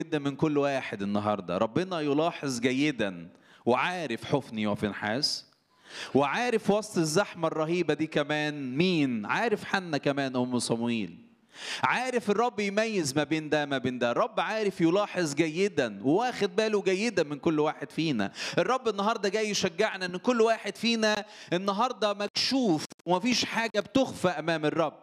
جدا من كل واحد النهارده ربنا يلاحظ جيدا وعارف حفني وفنحاس وعارف وسط الزحمه الرهيبه دي كمان مين عارف حنا كمان ام صمويل عارف الرب يميز ما بين ده ما بين ده الرب عارف يلاحظ جيدا وواخد باله جيدا من كل واحد فينا الرب النهارده جاي يشجعنا ان كل واحد فينا النهارده مكشوف ومفيش حاجه بتخفى امام الرب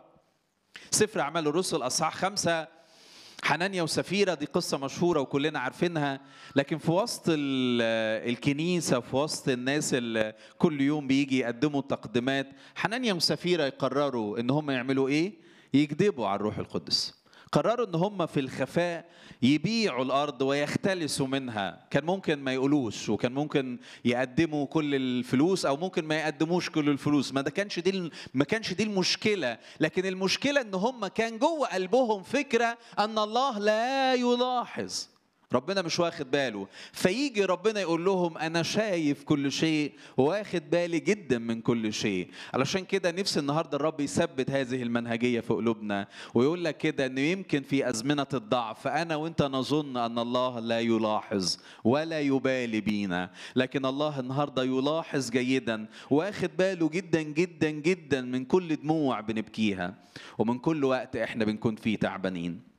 سفر اعمال الرسل اصحاح خمسة حنانيا وسفيرة دي قصة مشهورة وكلنا عارفينها لكن في وسط ال- الكنيسة في وسط الناس اللي كل يوم بيجي يقدموا تقدمات حنانيا وسفيرة يقرروا ان هم يعملوا ايه يكذبوا على الروح القدس قرروا ان هم في الخفاء يبيعوا الارض ويختلسوا منها كان ممكن ما يقولوش وكان ممكن يقدموا كل الفلوس او ممكن ما يقدموش كل الفلوس ما ده كانش دي ما كانش دي المشكله لكن المشكله ان هم كان جوه قلبهم فكره ان الله لا يلاحظ ربنا مش واخد باله فيجي ربنا يقول لهم انا شايف كل شيء واخد بالي جدا من كل شيء علشان كده نفسي النهارده الرب يثبت هذه المنهجيه في قلوبنا ويقول لك كده انه يمكن في ازمنه الضعف انا وانت نظن ان الله لا يلاحظ ولا يبالي بينا لكن الله النهارده يلاحظ جيدا واخد باله جدا جدا جدا من كل دموع بنبكيها ومن كل وقت احنا بنكون فيه تعبانين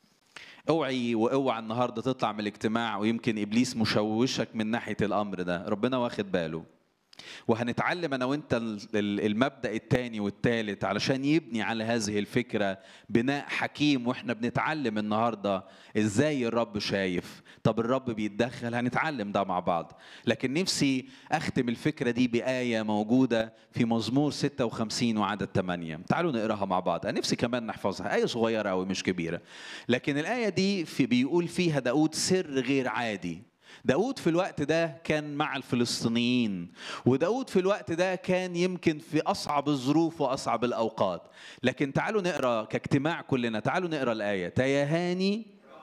اوعي واوعى النهارده تطلع من الاجتماع ويمكن ابليس مشوشك من ناحيه الامر ده ربنا واخد باله وهنتعلم انا وانت ال- ال- المبدا الثاني والثالث علشان يبني على هذه الفكره بناء حكيم واحنا بنتعلم النهارده ازاي الرب شايف طب الرب بيتدخل هنتعلم ده مع بعض لكن نفسي اختم الفكره دي بايه موجوده في مزمور 56 وعدد 8 تعالوا نقراها مع بعض انا نفسي كمان نحفظها ايه صغيره قوي مش كبيره لكن الايه دي في بيقول فيها داود سر غير عادي داود في الوقت ده كان مع الفلسطينيين وداود في الوقت ده كان يمكن في أصعب الظروف وأصعب الأوقات لكن تعالوا نقرأ كاجتماع كلنا تعالوا نقرأ الآية تيهاني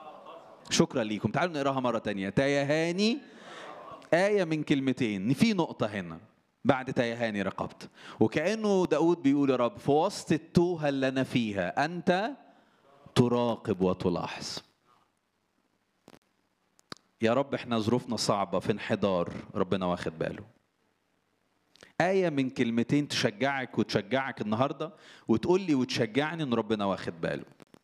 شكرا ليكم تعالوا نقراها مرة تانية تيهاني آية من كلمتين في نقطة هنا بعد تيهاني رقبت وكأنه داود بيقول يا رب في وسط التوهة اللي أنا فيها أنت تراقب وتلاحظ يا رب احنا ظروفنا صعبة في انحدار ربنا واخد باله آية من كلمتين تشجعك وتشجعك النهاردة وتقول لي وتشجعني إن ربنا واخد باله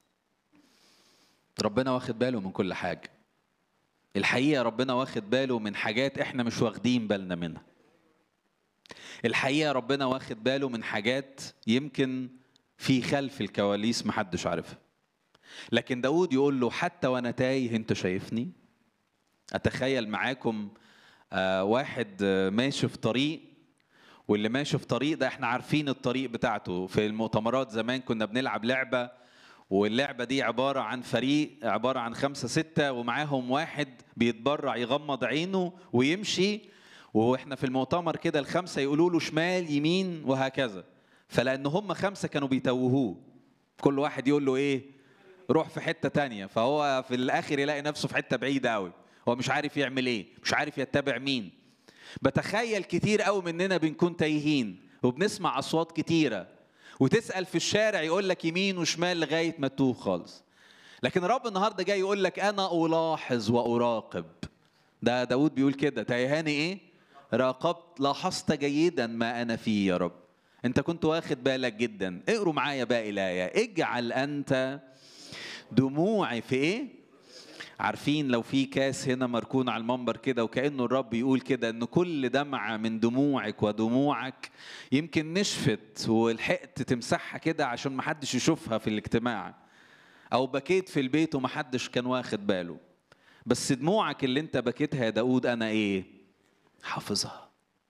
ربنا واخد باله من كل حاجة الحقيقة ربنا واخد باله من حاجات احنا مش واخدين بالنا منها الحقيقة ربنا واخد باله من حاجات يمكن في خلف الكواليس محدش عارفها لكن داود يقول له حتى وانا تايه انت شايفني اتخيل معاكم آه، واحد آه، ماشي في طريق واللي ماشي في طريق ده احنا عارفين الطريق بتاعته في المؤتمرات زمان كنا بنلعب لعبة واللعبة دي عبارة عن فريق عبارة عن خمسة ستة ومعاهم واحد بيتبرع يغمض عينه ويمشي واحنا في المؤتمر كده الخمسة يقولوا له شمال يمين وهكذا فلأن هم خمسة كانوا بيتوهوه كل واحد يقول له ايه روح في حتة تانية فهو في الآخر يلاقي نفسه في حتة بعيدة قوي هو مش عارف يعمل ايه مش عارف يتبع مين بتخيل كتير قوي مننا بنكون تايهين وبنسمع اصوات كتيره وتسال في الشارع يقول لك يمين وشمال لغايه ما تتوه خالص لكن الرب النهارده جاي يقول لك انا الاحظ واراقب ده داود بيقول كده تايهاني ايه راقبت لاحظت جيدا ما انا فيه يا رب انت كنت واخد بالك جدا اقروا معايا باقي الايه اجعل انت دموعي في ايه عارفين لو في كاس هنا مركون على المنبر كده وكأنه الرب يقول كده ان كل دمعة من دموعك ودموعك يمكن نشفت ولحقت تمسحها كده عشان محدش يشوفها في الاجتماع او بكيت في البيت ومحدش كان واخد باله بس دموعك اللي انت بكيتها يا داود انا ايه حافظها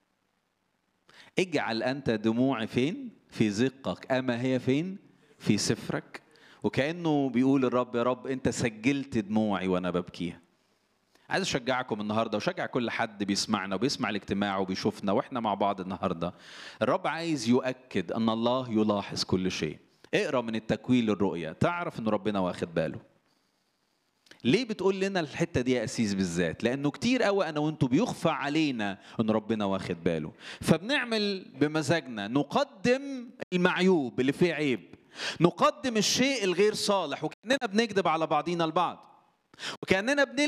اجعل انت دموعي فين في زقك اما هي فين في سفرك وكانه بيقول الرب يا رب انت سجلت دموعي وانا ببكيها عايز اشجعكم النهارده وشجع كل حد بيسمعنا وبيسمع الاجتماع وبيشوفنا واحنا مع بعض النهارده الرب عايز يؤكد ان الله يلاحظ كل شيء اقرا من التكوين للرؤيا تعرف ان ربنا واخد باله ليه بتقول لنا الحته دي يا اسيس بالذات لانه كتير قوي انا وانتوا بيخفى علينا ان ربنا واخد باله فبنعمل بمزاجنا نقدم المعيوب اللي فيه عيب نقدم الشيء الغير صالح وكاننا بنكذب على بعضينا البعض وكاننا بنلمس